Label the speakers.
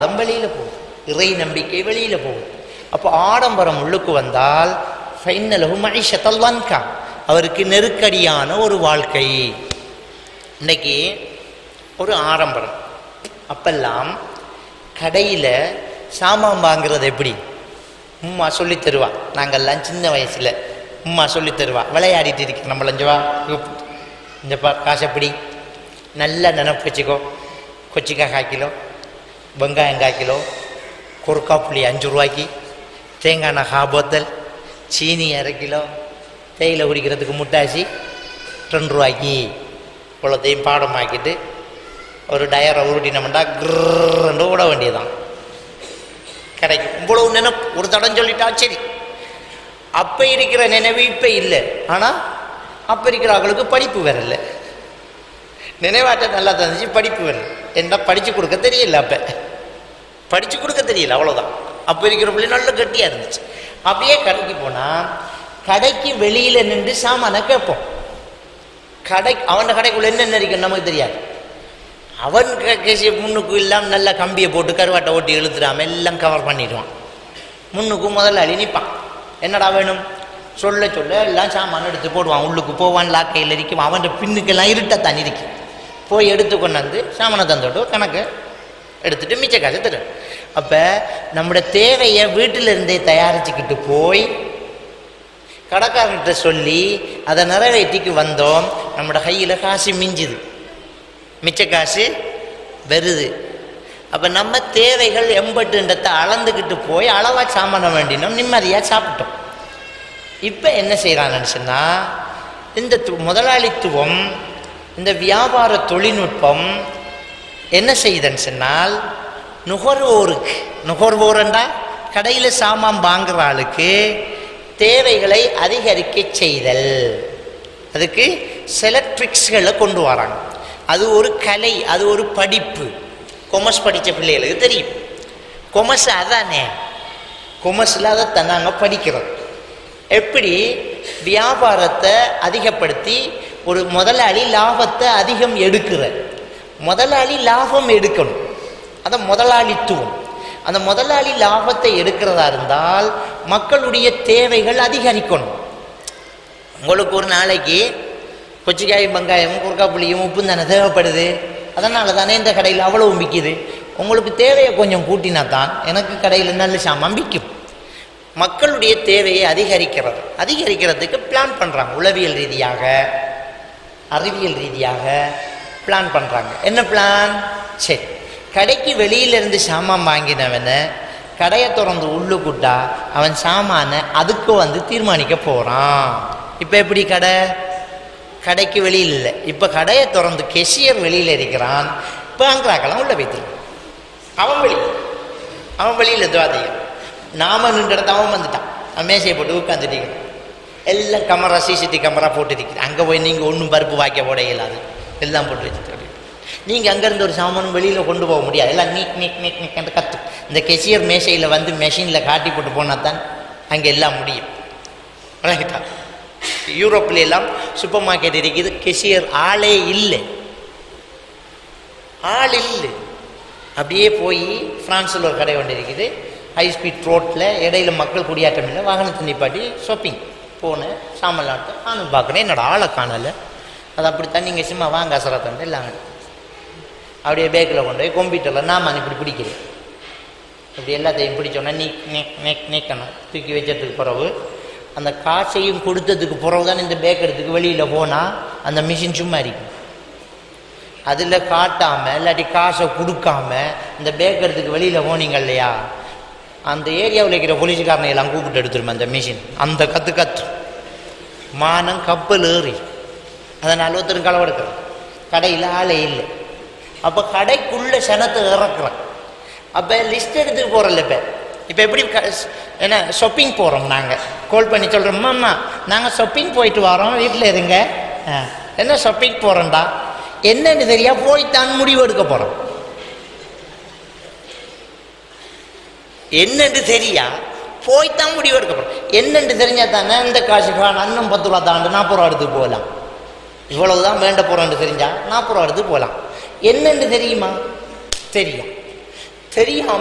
Speaker 1: அதம் வெளியில போகுது இறை நம்பிக்கை வெளியில போகுது அப்போ ஆடம்பரம் உள்ளுக்கு வந்தால் ஃபைனலகு மகிஷத்தல் வன்கா அவருக்கு நெருக்கடியான ஒரு வாழ்க்கை இன்னைக்கு ஒரு ஆடம்பரம் அப்பெல்லாம் கடையில் சாமான் வாங்குறது எப்படி உம்மா சொல்லி தருவா நாங்கள்லாம் சின்ன வயசுல உம்மா சொல்லி தருவா விளையாடிட்டு இருக்கேன் நம்மள இங்க வா கூப்பிட்டு. இந்த பா காசை பிடி நல்லா நினப்பு வச்சுக்கோ கொச்சிக்காய் கால் கிலோ வெங்காயம் கால் கிலோ குறுக்கா புளி அஞ்சு ரூபாய்க்கு தேங்காய் எண்ணெய் ஹா போத்தல் சீனி அரை கிலோ தேயிலை குடிக்கிறதுக்கு முட்டாசி ரெண்டு ரூபாய்க்கு இவ்வளோத்தையும் பாடமாக்கிட்டு ஒரு டயரை உருட்டினோம்னா கிரன்னு ஓட வேண்டியதுதான் கிடைக்கும் இவ்வளவு நினைப்பு ஒரு தடம் சொல்லிட்டா சரி அப்ப இருக்கிற நினைவு இப்ப இல்லை ஆனா அப்ப இருக்கிற ஆளுக்கு படிப்பு வரல நினைவாட்டம் நல்லா தந்துச்சு படிப்பு வரல என்ன படிச்சு கொடுக்க தெரியல அப்ப படிச்சு கொடுக்க தெரியல அவ்வளவுதான் அப்ப இருக்கிற பிள்ளை நல்ல கட்டியா இருந்துச்சு அப்படியே கடைக்கு போனா கடைக்கு வெளியில நின்று சாமானை கேட்போம் கடை அவன் கடைக்குள்ள என்னென்ன இருக்கு நமக்கு தெரியாது அவன் கேசி முன்னுக்கு இல்லாம நல்ல கம்பியை போட்டு கருவாட்டை ஓட்டி இழுத்துடாம எல்லாம் கவர் பண்ணிடுவான் முன்னுக்கு முதலாளி நிற்பான் என்னடா வேணும் சொல்ல சொல்ல எல்லாம் சாமான் எடுத்து போடுவான் உள்ளுக்கு போவான் லாக்கையில் இருக்கும் அவன் பின்னுக்கெல்லாம் இருட்டத்தான் இருக்கு போய் எடுத்து கொண்டாந்து சாமானை தந்துட்டு கணக்கு எடுத்துட்டு மிச்ச காசு தரும் அப்போ நம்முடைய தேவையை வீட்டில இருந்தே தயாரிச்சுக்கிட்டு போய் கடைக்காரன்கிட்ட சொல்லி அதை நிறைவேற்றிக்கு வந்தோம் நம்மளோட கையில் காசு மிஞ்சுது மிச்ச காசு வருது அப்போ நம்ம தேவைகள் எம்பட்டுன்றதை அளந்துக்கிட்டு போய் அளவாக சாமான வேண்டினோம் நிம்மதியாக சாப்பிட்டோம் இப்போ என்ன செய்கிறான்னு சொன்னால் இந்த து- முதலாளித்துவம் இந்த வியாபார தொழில்நுட்பம் என்ன செய்யுதுன்னு சொன்னால் நுகர்வோருக்கு நுகர்வோரண்டா கடையில் சாமான் வாங்குற ஆளுக்கு தேவைகளை அதிகரிக்க செய்தல் அதுக்கு சில ட்ரிக்ஸ்களை கொண்டு வராங்க அது ஒரு கலை அது ஒரு படிப்பு கொமர்ஸ் படித்த பிள்ளைகளுக்கு தெரியும் கொமர்ஸ் அதானே கொமர்ஸில் அதை நாங்கள் படிக்கிறோம் எப்படி வியாபாரத்தை அதிகப்படுத்தி ஒரு முதலாளி லாபத்தை அதிகம் எடுக்கிற முதலாளி லாபம் எடுக்கணும் அதை முதலாளித்துவம் அந்த முதலாளி லாபத்தை எடுக்கிறதா இருந்தால் மக்களுடைய தேவைகள் அதிகரிக்கணும் உங்களுக்கு ஒரு நாளைக்கு கொச்சிக்காயும் வெங்காயமும் குறுக்காப்புளியும் உப்பும் தானே தேவைப்படுது அதனால தானே இந்த கடையில் அவ்வளவு விற்கிது உங்களுக்கு தேவையை கொஞ்சம் கூட்டினா தான் எனக்கு கடையில் நல்ல சாமான் விற்கும் மக்களுடைய தேவையை அதிகரிக்கிறது அதிகரிக்கிறதுக்கு பிளான் பண்ணுறாங்க உளவியல் ரீதியாக அறிவியல் ரீதியாக பிளான் பண்ணுறாங்க என்ன பிளான் சரி கடைக்கு வெளியிலேருந்து சாமான் வாங்கினவனை கடையை திறந்து உள்ளுக்குட்டா அவன் சாமானை அதுக்கு வந்து தீர்மானிக்க போகிறான் இப்போ எப்படி கடை கடைக்கு வெளியில் இல்லை இப்போ கடையை திறந்து கெஷியர் வெளியில் இருக்கிறான் பேங்க்ராக்கெல்லாம் உள்ள வைத்திருக்கான் அவன் வெளியில் அவன் வெளியில் துவாதியம் நாம நின்ற இடத்த அவன் வந்துட்டான் அவன் மேசையை போட்டு உட்காந்துட்டீங்க எல்லாம் கமரா சிசிடி கேமரா போட்டுருக்குது அங்கே போய் நீங்கள் ஒன்றும் பருப்பு வாய்க்க போட இயலாது எல்லாம் போட்டு வச்சுட்டு நீங்கள் அங்கேருந்து ஒரு சாமானும் வெளியில் கொண்டு போக முடியாது எல்லாம் நீக் நீக் நீக் நீக் கத்து இந்த கெசியர் மேசையில் வந்து மெஷினில் காட்டி போட்டு போனால் தான் அங்கே எல்லாம் முடியும் ரைட்டா யூரோப்ல எல்லாம் சூப்பர் மார்க்கெட் இருக்குது கெசியர் ஆளே இல்லை ஆள் இல்லை அப்படியே போய் ஃப்ரான்ஸில் ஒரு கடை ஒன்று இருக்குது ஹை ஸ்பீட் ரோட்டில் இடையில மக்கள் குடியாட்டம் இல்லை வாகனத்தை நிப்பாட்டி ஷாப்பிங் போனேன் சாமலாட்டு நானும் பார்க்குறேன் என்னோட ஆளை காணலை அது அப்படித்தான் நீங்கள் சும்மா வாங்க அசரத்தண்டு இல்லாங்க அப்படியே பேக்கில் கொண்டு போய் கம்ப்யூட்டரில் நான் இப்படி பிடிக்கிறேன் இப்படி எல்லாத்தையும் பிடிச்சோன்னா நீ நீக் நீக் நீக்கணும் தூக்கி வச்சதுக்கு பிறகு அந்த காசையும் கொடுத்ததுக்கு பிறகு தான் இந்த பேக் எடுத்துக்கு வெளியில் போனால் அந்த மிஷின் சும்மா இருக்கும் அதில் காட்டாமல் இல்லாட்டி காசை கொடுக்காம இந்த பேக் எடுத்துக்கு வெளியில் போனீங்க இல்லையா அந்த ஏரியாவில் இருக்கிற போலீஸ்காரனை எல்லாம் கூப்பிட்டு எடுத்துருமே அந்த மிஷின் அந்த கத்து கத்து மானம் கப்பல் ஏறி அதனால் ஒருத்தரும் களவெடுக்கிறேன் கடையில் ஆளே இல்லை அப்போ கடைக்குள்ள சனத்தை இறக்குறேன் அப்போ லிஸ்ட் எடுத்துட்டு போகிறோம்ல இப்போ இப்போ எப்படி க என்ன ஷாப்பிங் போகிறோம் நாங்கள் கால் பண்ணி சொல்கிறோம் அம்மா நாங்கள் ஷாப்பிங் போயிட்டு வரோம் வீட்டில் இருங்க ஆ, என்ன ஷாப்பிங் போகிறோம்டா என்னன்னு தெரியா போய்த்தான் முடிவு எடுக்க போகிறோம் என்னன்னு தெரியா போய்த்தான் முடிவு எடுக்க போகிறோம் என்னன்னு தெரிஞ்சா தானே இந்த காசுக்கு அண்ணன் பத்து ரூபா தாண்டு நாற்பது ரூபா எடுத்து போகலாம் இவ்வளவுதான் வேண்ட போகிறோன்னு தெரிஞ்சா நாற்பது ரூபா எடுத்து போகலாம் என்னன்னு தெரியுமா தெரியும் தெரியாம